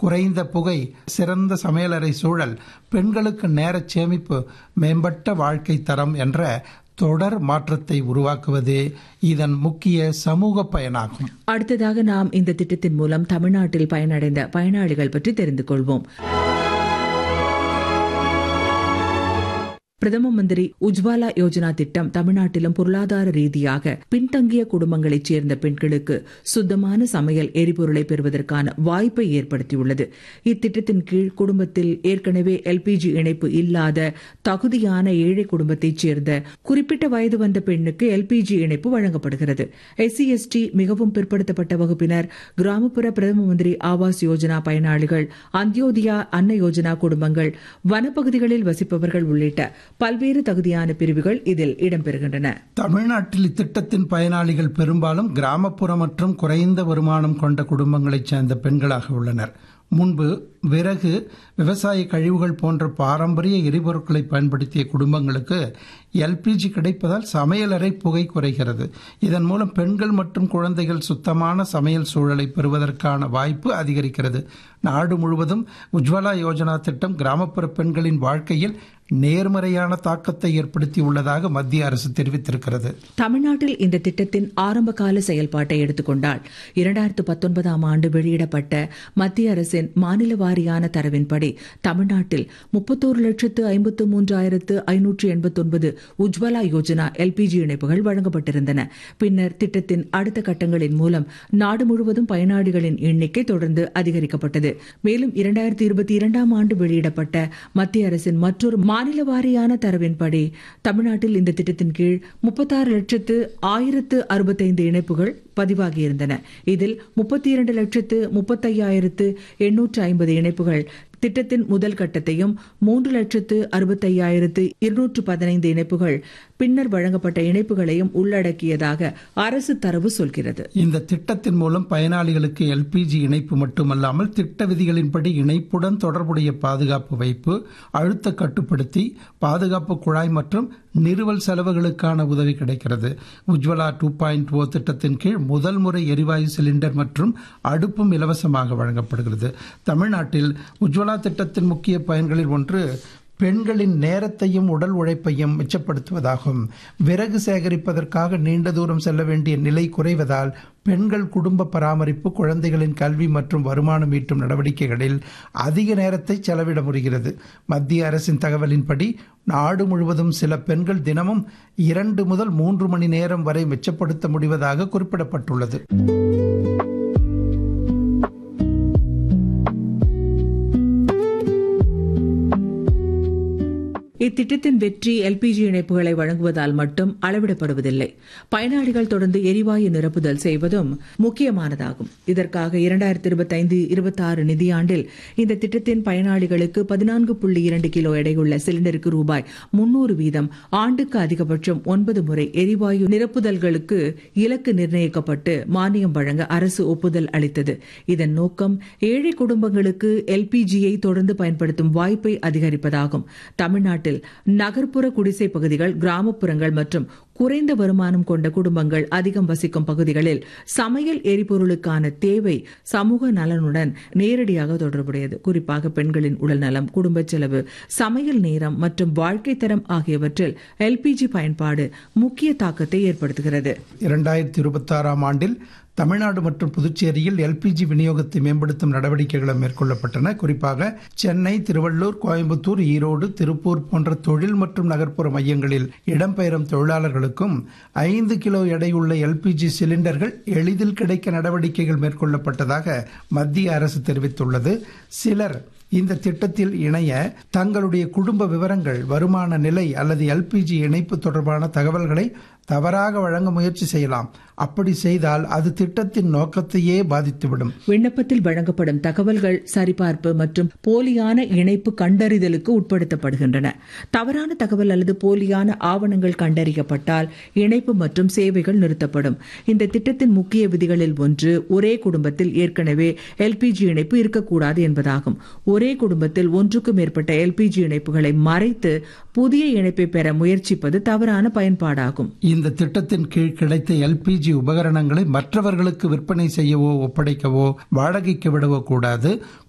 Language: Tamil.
குறைந்த புகை சிறந்த சமையலறை சூழல் பெண்களுக்கு நேர சேமிப்பு மேம்பட்ட வாழ்க்கை தரம் என்ற தொடர் மாற்றத்தை உருவாக்குவதே இதன் முக்கிய சமூக பயனாகும் அடுத்ததாக நாம் இந்த திட்டத்தின் மூலம் தமிழ்நாட்டில் பயனடைந்த பயனாளிகள் பற்றி தெரிந்து கொள்வோம் பிரதம மந்திரி உஜ்வாலா யோஜனா திட்டம் தமிழ்நாட்டிலும் பொருளாதார ரீதியாக பின்தங்கிய குடும்பங்களைச் சேர்ந்த பெண்களுக்கு சுத்தமான சமையல் எரிபொருளை பெறுவதற்கான வாய்ப்பை ஏற்படுத்தியுள்ளது இத்திட்டத்தின் கீழ் குடும்பத்தில் ஏற்கனவே எல்பிஜி இணைப்பு இல்லாத தகுதியான ஏழை குடும்பத்தைச் சேர்ந்த குறிப்பிட்ட வயது வந்த பெண்ணுக்கு எல்பிஜி இணைப்பு வழங்கப்படுகிறது எஸ்சி எஸ்டி மிகவும் பிற்படுத்தப்பட்ட வகுப்பினர் கிராமப்புற பிரதம மந்திரி ஆவாஸ் யோஜனா பயனாளிகள் அந்தியோதயா அன்ன யோஜனா குடும்பங்கள் வனப்பகுதிகளில் வசிப்பவர்கள் உள்ளிட்ட பல்வேறு தகுதியான பிரிவுகள் இதில் இடம்பெறுகின்றன தமிழ்நாட்டில் இத்திட்டத்தின் பயனாளிகள் பெரும்பாலும் கிராமப்புற மற்றும் குறைந்த வருமானம் கொண்ட குடும்பங்களைச் சேர்ந்த பெண்களாக உள்ளனர் முன்பு விறகு விவசாய கழிவுகள் போன்ற பாரம்பரிய எரிபொருட்களை பயன்படுத்திய குடும்பங்களுக்கு எல்பிஜி கிடைப்பதால் சமையலறை புகை குறைகிறது இதன் மூலம் பெண்கள் மற்றும் குழந்தைகள் சுத்தமான சமையல் சூழலை பெறுவதற்கான வாய்ப்பு அதிகரிக்கிறது நாடு முழுவதும் உஜ்வலா யோஜனா திட்டம் கிராமப்புற பெண்களின் வாழ்க்கையில் நேர்மறையான தாக்கத்தை ஏற்படுத்தி உள்ளதாக மத்திய அரசு தெரிவித்திருக்கிறது தமிழ்நாட்டில் இந்த திட்டத்தின் ஆரம்ப கால செயல்பாட்டை எடுத்துக்கொண்டால் இரண்டாயிரத்து பத்தொன்பதாம் ஆண்டு வெளியிடப்பட்ட மத்திய அரசின் மாநில வாரியான தரவின்படி தமிழ்நாட்டில் முப்பத்தோரு லட்சத்து ஐம்பத்து மூன்றாயிரத்து ஐநூற்று எண்பத்தொன்பது உஜ்வலா யோஜனா எல்பிஜி இணைப்புகள் வழங்கப்பட்டிருந்தன பின்னர் திட்டத்தின் அடுத்த கட்டங்களின் மூலம் நாடு முழுவதும் பயனாளிகளின் எண்ணிக்கை தொடர்ந்து அதிகரிக்கப்பட்டது மேலும் இரண்டாயிரத்தி இருபத்தி இரண்டாம் ஆண்டு வெளியிடப்பட்ட மத்திய அரசின் மற்றொரு மாநில வாரியான தரவின்படி தமிழ்நாட்டில் இந்த திட்டத்தின் கீழ் முப்பத்தாறு லட்சத்து ஆயிரத்து அறுபத்தைந்து இணைப்புகள் பதிவாகியிருந்தன இதில் முப்பத்தி இரண்டு லட்சத்து முப்பத்தையாயிரத்து எண்ணூற்று ஐம்பது இணைப்புகள் திட்டத்தின் முதல் கட்டத்தையும் மூன்று லட்சத்து அறுபத்தையாயிரத்து இருநூற்று பதினைந்து இணைப்புகள் பின்னர் வழங்கப்பட்ட இணைப்புகளையும் உள்ளடக்கியதாக அரசு தரவு சொல்கிறது இந்த திட்டத்தின் மூலம் பயனாளிகளுக்கு எல்பிஜி இணைப்பு மட்டுமல்லாமல் திட்ட விதிகளின்படி இணைப்புடன் தொடர்புடைய பாதுகாப்பு வைப்பு அழுத்த கட்டுப்படுத்தி பாதுகாப்பு குழாய் மற்றும் நிறுவல் செலவுகளுக்கான உதவி கிடைக்கிறது உஜ்வலா டூ பாயிண்ட் ஓ திட்டத்தின் கீழ் முதல் முறை எரிவாயு சிலிண்டர் மற்றும் அடுப்பும் இலவசமாக வழங்கப்படுகிறது தமிழ்நாட்டில் உஜ்வலா திட்டத்தின் முக்கிய பயன்களில் ஒன்று பெண்களின் நேரத்தையும் உடல் உழைப்பையும் மிச்சப்படுத்துவதாகும் விறகு சேகரிப்பதற்காக நீண்ட தூரம் செல்ல வேண்டிய நிலை குறைவதால் பெண்கள் குடும்ப பராமரிப்பு குழந்தைகளின் கல்வி மற்றும் வருமானம் ஈட்டும் நடவடிக்கைகளில் அதிக நேரத்தை செலவிட முடிகிறது மத்திய அரசின் தகவலின்படி நாடு முழுவதும் சில பெண்கள் தினமும் இரண்டு முதல் மூன்று மணி நேரம் வரை மிச்சப்படுத்த முடிவதாக குறிப்பிடப்பட்டுள்ளது இத்திட்டத்தின் வெற்றி எல்பிஜி இணைப்புகளை வழங்குவதால் மட்டும் அளவிடப்படுவதில்லை பயனாளிகள் தொடர்ந்து எரிவாயு நிரப்புதல் செய்வதும் முக்கியமானதாகும் இதற்காக இரண்டாயிரத்தி இருபத்தி ஐந்து இருபத்தி ஆறு நிதியாண்டில் இந்த திட்டத்தின் பயனாளிகளுக்கு பதினான்கு புள்ளி இரண்டு கிலோ எடையுள்ள சிலிண்டருக்கு ரூபாய் முன்னூறு வீதம் ஆண்டுக்கு அதிகபட்சம் ஒன்பது முறை எரிவாயு நிரப்புதல்களுக்கு இலக்கு நிர்ணயிக்கப்பட்டு மானியம் வழங்க அரசு ஒப்புதல் அளித்தது இதன் நோக்கம் ஏழை குடும்பங்களுக்கு எல்பிஜியை தொடர்ந்து பயன்படுத்தும் வாய்ப்பை அதிகரிப்பதாகும் தமிழ்நாட்டில் நகர்ப்புற குடிசை பகுதிகள் கிராமப்புறங்கள் மற்றும் குறைந்த வருமானம் கொண்ட குடும்பங்கள் அதிகம் வசிக்கும் பகுதிகளில் சமையல் எரிபொருளுக்கான தேவை சமூக நலனுடன் நேரடியாக தொடர்புடையது குறிப்பாக பெண்களின் உடல்நலம் குடும்ப செலவு சமையல் நேரம் மற்றும் வாழ்க்கை தரம் ஆகியவற்றில் எல்பிஜி பயன்பாடு முக்கிய தாக்கத்தை ஏற்படுத்துகிறது இரண்டாயிரத்தி இருபத்தி ஆறாம் ஆண்டில் தமிழ்நாடு மற்றும் புதுச்சேரியில் எல்பிஜி விநியோகத்தை மேம்படுத்தும் நடவடிக்கைகளும் மேற்கொள்ளப்பட்டன குறிப்பாக சென்னை திருவள்ளூர் கோயம்புத்தூர் ஈரோடு திருப்பூர் போன்ற தொழில் மற்றும் நகர்ப்புற மையங்களில் இடம்பெயரும் தொழிலாளர்களுக்கும் ஐந்து கிலோ எடையுள்ள எல்பிஜி சிலிண்டர்கள் எளிதில் கிடைக்க நடவடிக்கைகள் மேற்கொள்ளப்பட்டதாக மத்திய அரசு தெரிவித்துள்ளது சிலர் இந்த திட்டத்தில் இணைய தங்களுடைய குடும்ப விவரங்கள் வருமான நிலை அல்லது எல்பிஜி இணைப்பு தொடர்பான தகவல்களை தவறாக வழங்க முயற்சி செய்யலாம் அப்படி செய்தால் அது திட்டத்தின் நோக்கத்தையே பாதித்துவிடும் விண்ணப்பத்தில் வழங்கப்படும் தகவல்கள் சரிபார்ப்பு மற்றும் போலியான இணைப்பு கண்டறிதலுக்கு உட்படுத்தப்படுகின்றன தவறான தகவல் அல்லது போலியான ஆவணங்கள் கண்டறியப்பட்டால் இணைப்பு மற்றும் சேவைகள் நிறுத்தப்படும் இந்த திட்டத்தின் முக்கிய விதிகளில் ஒன்று ஒரே குடும்பத்தில் ஏற்கனவே எல்பிஜி இணைப்பு இருக்கக்கூடாது என்பதாகும் ஒரே குடும்பத்தில் ஒன்றுக்கும் மேற்பட்ட எல்பிஜி இணைப்புகளை மறைத்து புதிய இணைப்பை பெற முயற்சிப்பது தவறான பயன்பாடாகும் இந்த திட்டத்தின் கீழ் கிடைத்த எல்பிஜி உபகரணங்களை மற்றவர்களுக்கு விற்பனை செய்யவோ ஒப்படைக்கவோ வாடகைக்கு விடவோ கூடாது